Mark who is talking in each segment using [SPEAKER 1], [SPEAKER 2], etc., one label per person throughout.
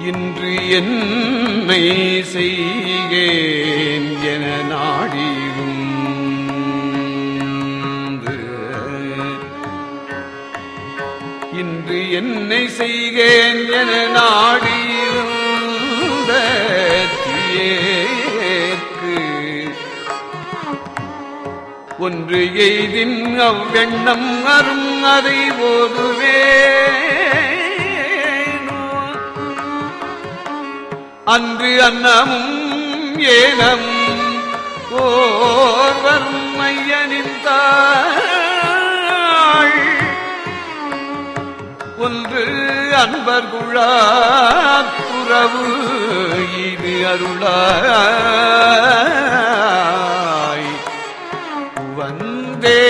[SPEAKER 1] இன்று என்னை செய்கேன் என நாடிரும் இன்று என்னை செய்கேன் என நாடியிருந்த தீயேற்கு ஒன்று எய்தின் அவ்வெண்ணம் அரும் அதை ஓதுவேனோ அன்று அன்னமும் ஏனமும் ஓர்வரும் மையனின் தாள் ஒன்று அன்பர் குழாத்துறவு இது அருளாய் வந்தே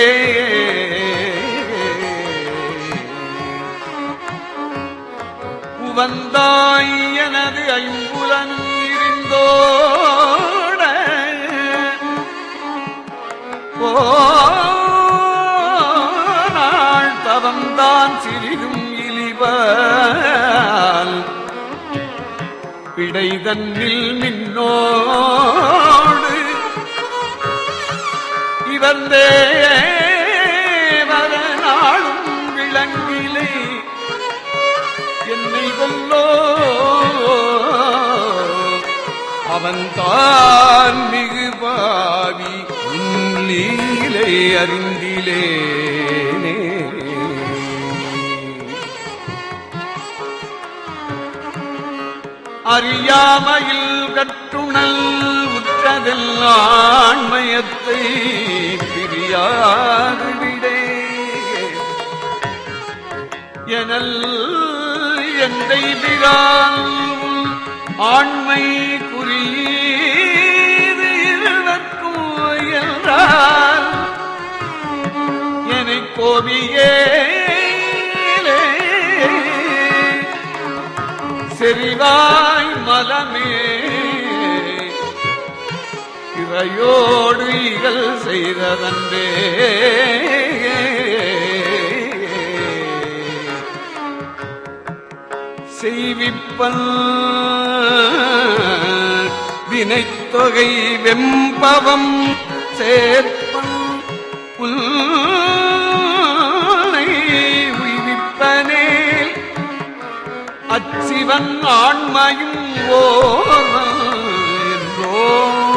[SPEAKER 1] உவந்தாய் எனது ஐம்புலன் இருந்தோட போனாள் தவம்தான் சிறிதும் இழிவால் பிடை தன்னில் மின்னோடு இவந்தே நாளும் விளங்கிலே என்னை கொல்லோ அவன்தான் மிகு பாவி உன்லீலை அறிந்திலேனே அறியாமையில் கட்டுணல் உற்றதில் ஆண்மயத்தை பிரியாது விடே எனல் எந்தை பிரான் ஆண்மை குறியீது இருவர்க்கும் என்றால் என்னை கோபியே செறிவாய் மலமே இவையோடு இகழ் செய்ததன்றே செய்விப்பன் வினைத்தொகை வெம்பவம் சேர்ப்பன் உன்னை உய்விப்பனே அச்சிவன் ஆண்மையும் ஓர்வன் என்றோ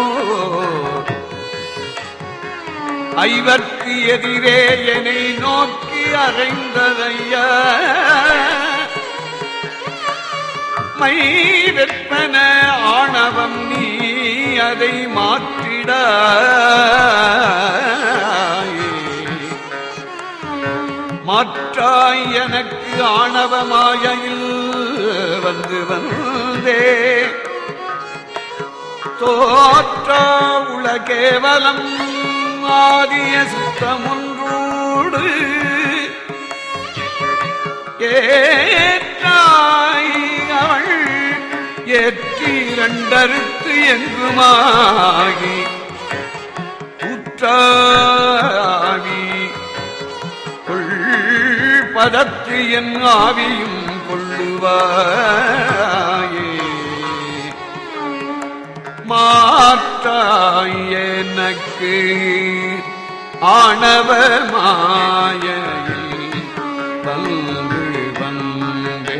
[SPEAKER 1] ஐவர்க்கு எதிரே என்னை நோக்கி அறைந்ததையா மை வெப்பன ஆணவம் நீ அதை மாற்றிட மாற்றாய் எனக்கு ஆணவமாயில் வந்து வந்தே தோற்றா உல கேவலம் ஆதிய சுத்தமொன்றோடு ஏற்றாய் அவள் ஏற்றி இரண்டறுத்து எங்குமாகி உற்றாவி கொள்பதத்து என் ஆவியும் கொள்ளுவாயே மாற்றாய் எனக்கு ஆணவ மாயையில் வந்து வந்தே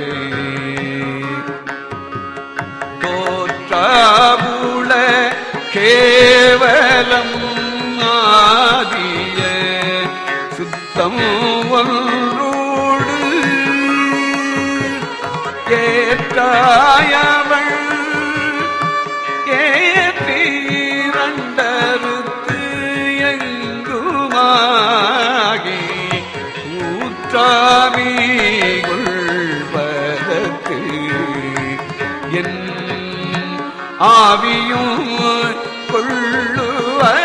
[SPEAKER 1] தோற்றாவுள கேவலம் ஆதிய சுத்தம் ஒன்றோடு ஏற்றாயவள் ஏற்றீரண்டறுத்து எங்குமாகி ஊற்றாமி கொள்வதற்கு என் ஆவியும் கொள்ளுவ